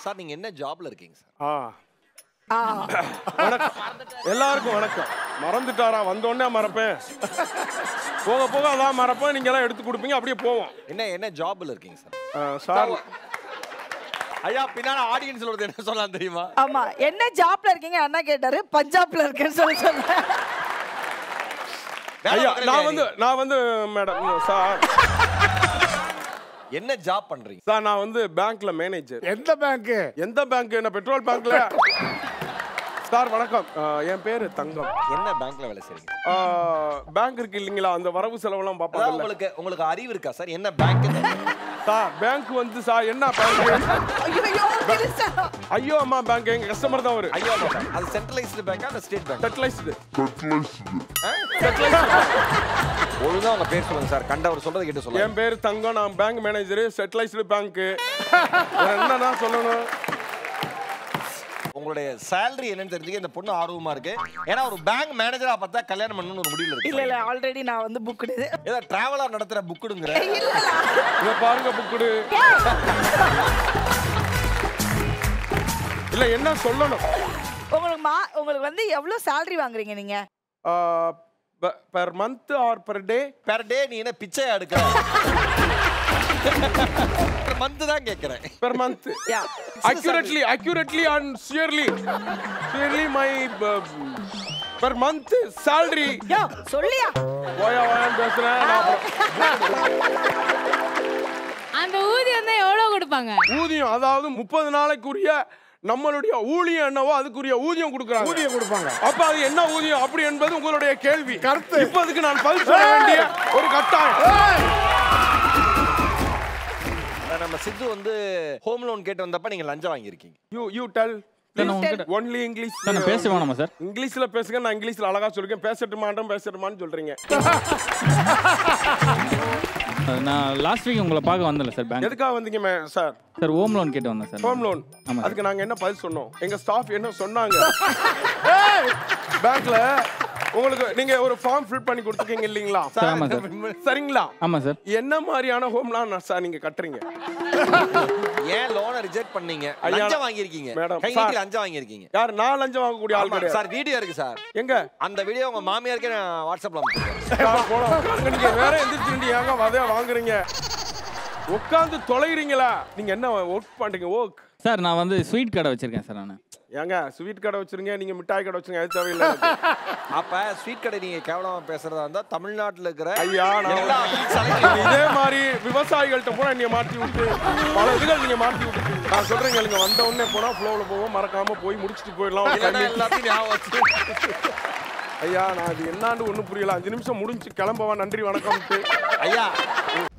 Sir நீங்க என்ன ஜாப்ல இருக்கீங்க சார் ஆ வணக்கம் எல்லாருக்கும் வணக்கம் மறந்துட்டாரா வந்தோடனே மறப்பேன் போக போக அதான் மறப்பேன் நீங்க எல்லாம் எடுத்து கொடுப்பீங்க அப்படியே போவோம் என்ன என்ன ஜாப்ல இருக்கீங்க சார் ஆ, சார் ஐயா பின்னால ஆடியன்ஸ்ல ஒருத்தர் என்ன சொல்லலாம் தெரியுமா ஆமா என்ன ஜாப்ல இருக்கீங்க அண்ணா கேட்டாரு பஞ்சாப்ல இருக்கேன்னு சொல்லி சொன்னேன் வேலை ஐயா பார்க்கறீங்க நான் வந்து நான் வந்து மேடம் சார் என்ன ஜாப் பண்றீங்க சார் நான் வந்து பேங்க்ல மேனேஜர் எந்த பேங்க்கு எந்த பேங்க் என்ன பெட்ரோல் பேங்க்ல சார் வணக்கம் ஆ, என் பேரு தங்கம் என்ன பேங்க்ல வேலை செய்றீங்க பேங்க் இருக்கு இல்லைங்களா அந்த வரவு செலவெல்லாம் அதாவது பார்ப்பாங்கல்ல உங்களுக்கு உங்களுக்கு அறிவு இருக்கா சார் என்ன பேங்க் சார் பேங்க் வந்து சார் என்ன பேங்க் ஐயோ பெருசா ஐயோ அம்மா பேங்க் எங்க கஸ்டமர் தான் அவரு ஐயோ ஆமா sir. அது சென்ட்ரலைஸ்டு பேங்கா அந்த ஸ்டேட் பேங்க் செட்டிலைஸ்டு ஒழுங்கா உங்க பேர் சொல்லுங்க சார் கண்டவர் சொல்றதை கேட்டு சொல்லுங்க என் பேர் தங்கம் நான் பேங்க் மேனேஜர் செட்டிலைஸ்டு பேங்க் என்னன்னா சொல்லணும் உங்களுடைய salary என்னன்னு தெரிஞ்சுக்க இந்த பொண்ணு ஆர்வமா இருக்கு ஏன்னா ஒரு பேங்க் மேனேஜரா பார்த்தா கல்யாணம் பண்ணணும்னு ஒரு முடிவுல இல்ல இருக்கு இல்ல ஆல்ரெடி நான் வந்து புக்குடு ஏதோ டிராவலர் நடத்துற புக்குடுங்கிற இல்ல இத பாருங்க புக்குடு இல்ல என்ன சொல்லணும் உங்களுக்கு மா உங்களுக்கு வந்து எவ்வளவு salary வாங்குறீங்க நீங்க per month or per day per day நீ என்ன பிச்சை எடுக்கிற மந்த் தான் கேக்குறேன் பெர் மந்த் யா accurately accurately and surely surely my per month salary யோ சொல்லியா ஓயா ஓயான்னு பேசுறேன் நான் அப்புறம் அந்த ஊதியம் தான் எவ்வளவு கொடுப்பாங்க ஊதியம் அதாவது முப்பது நாளைக்குரிய நம்மளுடைய ஊழியம் என்னவோ அதுக்குரிய ஊதியம் கொடுக்குறாங்க ஊதியம் கொடுப்பாங்க அப்ப அது என்ன ஊதியம் அப்படி என்பது உங்களுடைய கேள்வி கருத்து. இப்ப அதுக்கு நான் பதில் சொல்ல வேண்டிய ஒரு கட்டாயம் நம்ம சித்து வந்து ஹோம் லோன் கேட்டு வந்தப்ப நீங்க லஞ்சம் வாங்கியிருக்கீங்க யூ யூ டெல் சார், நான் உங்ககிட்ட- ஒன்லி இங்கிலீஷ் சார், நான் பேச வேணாமா சார் இங்கிலீஷ்ல பேசுங்க நான் இங்கிலீஷ்ல அழகா சொல்லிருக்கேன் பேசட்டுமாட்டம் பேசட்டுமான்னு சொல்றீங்க அஹ், நான் லாஸ்ட் வீக் உங்களை பார்க்க வந்தேன்ல சார் பேங்க் எதுக்காக வந்தீங்க மே- சார் சார் ஹோம் லோன் கேட்டு வந்தேன் சார் ஹோம் லோன் ஆமா. அதுக்கு நாங்க என்ன பதில் சொன்னோம் எங்க ஸ்டாஃப் என்ன சொன்னாங்க பேங்க்ல உங்களுக்கு நீங்க ஒரு ஃபார்ம் ஃபில் பண்ணி கொடுத்துருக்கீங்க இல்லீங்களா சார் ஆமாம் சார் சரிங்களா ஆமாம் சார் என்ன மாதிரியான ஹோம்லாம் சார் நீங்க கட்டுறீங்க ஏன் லோனை ரிஜெக்ட் பண்ணீங்க ஐயா, லஞ்சம் வாங்கியிருக்கீங்க மேடம், கை சார். நீட்டி லஞ்சம் வாங்கியிருக்கீங்க யார் நான் லஞ்சம் வாங்கக்கூடிய ஆள் ஆமா, கிடையாது சார் வீடியோ இருக்கு சார் எங்க அந்த வீடியோ உங்க மாமியாருக்கே நான் வாட்ஸ்அப்ல அனுப்பிச்சிருக்கேன் சார், போடா, உட்காருங்க. நீங்க வேற எந்திரிச்சு ஏங்க வதையா வாங்குறீங்க உட்காந்து தொலைகிறீங்களா நீங்க என்ன ஒர்க் பண்றீங்க ஒர்க் சார் நான் வந்து ஸ்வீட் கடை வச்சிருக்கேன் சார் நான் ஏங்க ஸ்வீட் கடை வச்சிருங்க நீங்க மிட்டாய் கடை வச்சிருங்க அது தேவையில்லை எனக்கு. அப்ப ஸ்வீட் கடை நீங்க கேவலமா பேசுறதா இருந்தா தமிழ்நாட்டுல இருக்கிற ஐயா நான் எல்லா சலுகையும் இதே மாதிரி விவசாயிகள்கிட்ட பூரா நீங்க மாட்டி விட்டு பல இதுகள் நீங்க மாட்டி விட்டு நான் சொல்றேங்க நீங்க வந்த உடனே போனா ஃப்ளோல போவோம் மறக்காம போய் முடிச்சிட்டு போயிடலாம் ஒரு இல்லைன்னா தண்ணி. எல்லாத்தையும் ஞாபகம் வச்சு ஐயா நான் அது என்னான்னு ஒண்ணும் புரியல அஞ்சு நிமிஷம் முடிஞ்சு கிளம்பவா நன்றி வணக்கம் ஐயா